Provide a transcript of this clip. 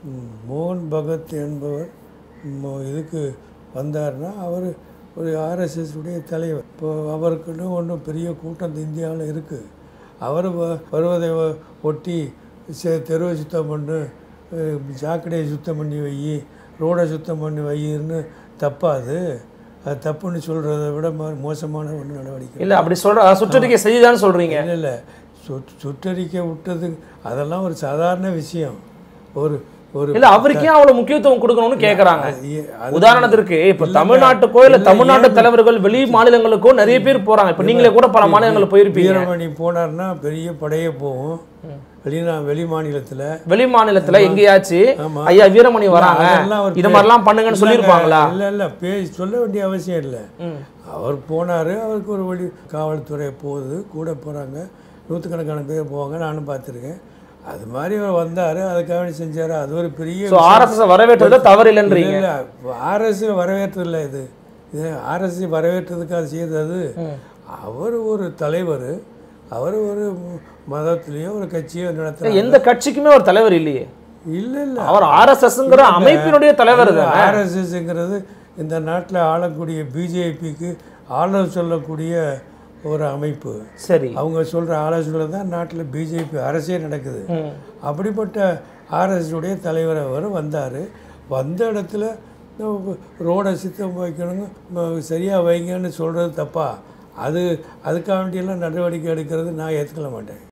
ம், மோகன் பகத் என்பவர் மோ- இதுக்கு வந்தார்னா அவர் ஒரு ஆர்எஸ்எஸ் உடைய தலைவர் இப்போ அவருக்குன்னு ஒன்றும் பெரிய கூட்டம் இந்த இந்தியாவில் இருக்குது அவர் வ- வருவதை ஒ- ஒட்டி செ- தெருவை சுத்தம் பண்ணு அஹ், சாக்கடையை சுத்தம் பண்ணி வை ரோடை சுத்தம் பண்ணி வைன்னு தப்பாது அது தப்புன்னு சொல்கிறத விட மோ- மோசமான ஒன்று நடவடிக்கை இல்ல அப்படி சொல்ற சுற்றறிக்கை செய்தான்னு சொல்றீங்க இல்லை இல்லை சுட் சுட்டரிக்கை விட்டது அதெல்லாம் ஒரு சாதாரண விஷயம் ஒரு ஒரு இல்ல அவருக்கே அவ்வளவு முக்கியத்துவம் கொடுக்கணும்னு கேக்குறாங்க அது- அது- உதாரணத்திற்கு இப்ப இல்லைங்க. தமிழ்நாட்டுக்கோ இல்ல இல்ல, தமிழ்நாட்டு ஏன் தலைவர்கள் வெளி மாநிலங்களுக்கோ நிறைய பேர் போறாங்க இப்ப நீங்களே கூட பல மாநிலங்களுக்கு போயிருப்பீங்க வீரமணி போனார்னா பெரிய படையே போகும் வெளிநா வெளி மாநிலத்தில் வெளி மாநிலத்துல எங்கேயாச்சு ஆமா. ஐயா வீரமணி வராங்க அதெல்லாம் அவர் இது மாதிரிலாம் பண்ணுங்கன்னு சொல்லியிருப்பாங்களா இல்லை இல்லை பே சொல்ல வேண்டிய அவசியம் இல்லை ம். அவர் போனார் அவருக்கு ஒரு வழி காவல்துறை போகுது கூட போகிறாங்க நூற்றுக்கணக்கான பேர் போவாங்க நானும் பார்த்துருக்கேன் அது மாதிரி அவர் வந்தார் அதுக்காக வேண்டி செஞ்சார் அது ஒரு பெரிய சோ ஆர்எஸ்எஸ் வரவேற்றதுல தவறு இல்லைன்றீங்க இல்லை ஆர்எஸ் வரவேற்றது இல்லை இது இது ஆர்எஸ் வரவேற்றதுக்காக செய்தது அவர் ஒரு தலைவர் அவர் ஒரு மதத்திலேயோ ஒரு கட்சியோ நடத்துகிறார் எந்த கட்சிக்குமே ஒரு தலைவர் இல்லையே இல்லை இல்லை அவர் ஆர்எஸ்எஸ்ங்கிற அமைப்பினுடைய தலைவர் தானே ஆர்எஸ்எஸ்ங்கிறது இந்த நாட்டில் ஆளக்கூடிய பிஜேபிக்கு ஆளுநர் சொல்லக்கூடிய ஒரு அமைப்பு சரி அவங்க சொல்கிற ஆலோசனை தான் நாட்டில் பிஜேபி அரசே நடக்குது ம். அப்படிப்பட்ட RSS உடைய தலைவர் அவர் வந்தார் வந்த இடத்துல ரோடை சுத்தம் வைக்கணுங்க சரியாக வைங்கன்னு சொல்கிறது தப்பா அது அதுக்காக வேண்டியெல்லாம் நடவடிக்கை எடுக்கிறது நான் ஏற்றுக்கல மாட்டேன்